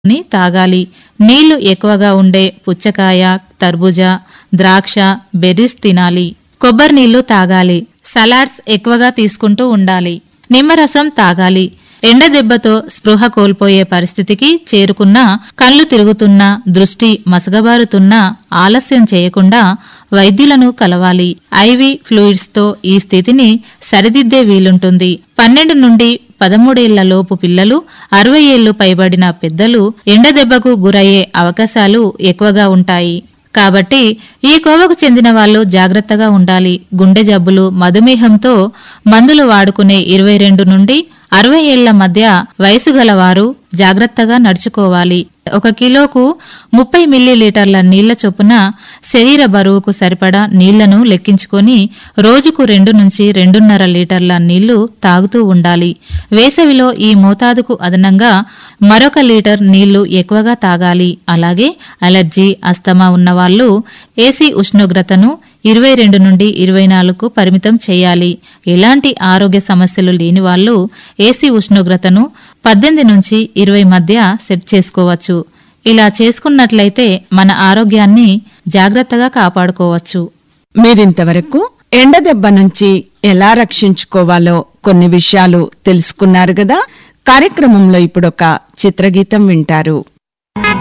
ని తాగాలి నీళ్లు ఎక్కువగా ఉండే పుచ్చకాయ తర్బూజా ద్రాక్ష బెర్రీస్ తినాలి కొబ్బరి నీళ్లు తాగాలి సలాడ్స్ ఎక్కువగా తీసుకుంటూ ఉండాలి నిమ్మరసం తాగాలి ఎండ దెబ్బతో స్పృహ కోల్పోయే పరిస్థితికి చేరుకున్నా కళ్ళు తిరుగుతున్నా దృష్టి మసగబారుతున్నా ఆలస్యం చేయకుండా వైద్యులను కలవాలి ఐవి ఫ్లూయిడ్స్ తో ఈ స్థితిని సరిదిద్దే వీలుంటుంది పన్నెండు నుండి పదమూడేళ్ల లోపు పిల్లలు అరవై ఏళ్లు పైబడిన పెద్దలు ఎండదెబ్బకు గురయ్యే అవకాశాలు ఎక్కువగా ఉంటాయి కాబట్టి ఈ కోవకు చెందిన వాళ్ళు జాగ్రత్తగా ఉండాలి గుండె జబ్బులు మధుమేహంతో మందులు వాడుకునే ఇరవై రెండు నుండి అరవై ఏళ్ల మధ్య వయసు గలవారు జాగ్రత్తగా నడుచుకోవాలి ఒక కిలోకు ముప్పై మిల్లీలీటర్ల నీళ్ల చొప్పున శరీర బరువుకు సరిపడా నీళ్లను లెక్కించుకొని రోజుకు రెండు నుంచి రెండున్నర లీటర్ల నీళ్లు తాగుతూ ఉండాలి వేసవిలో ఈ మోతాదుకు అదనంగా మరొక లీటర్ నీళ్లు ఎక్కువగా తాగాలి అలాగే అలర్జీ అస్తమా ఉన్నవాళ్లు ఏసీ ఉష్ణోగ్రతను ఇరవై రెండు నుండి ఇరవై నాలుగుకు పరిమితం చేయాలి ఎలాంటి ఆరోగ్య సమస్యలు లేని వాళ్ళు ఏసీ ఉష్ణోగ్రతను పద్దెనిమిది నుంచి ఇరవై మధ్య సెట్ చేసుకోవచ్చు ఇలా చేసుకున్నట్లయితే మన ఆరోగ్యాన్ని జాగ్రత్తగా కాపాడుకోవచ్చు మీరింతవరకు ఎండదెబ్బ నుంచి ఎలా రక్షించుకోవాలో కొన్ని విషయాలు తెలుసుకున్నారు గదా కార్యక్రమంలో ఇప్పుడొక చిత్రగీతం వింటారు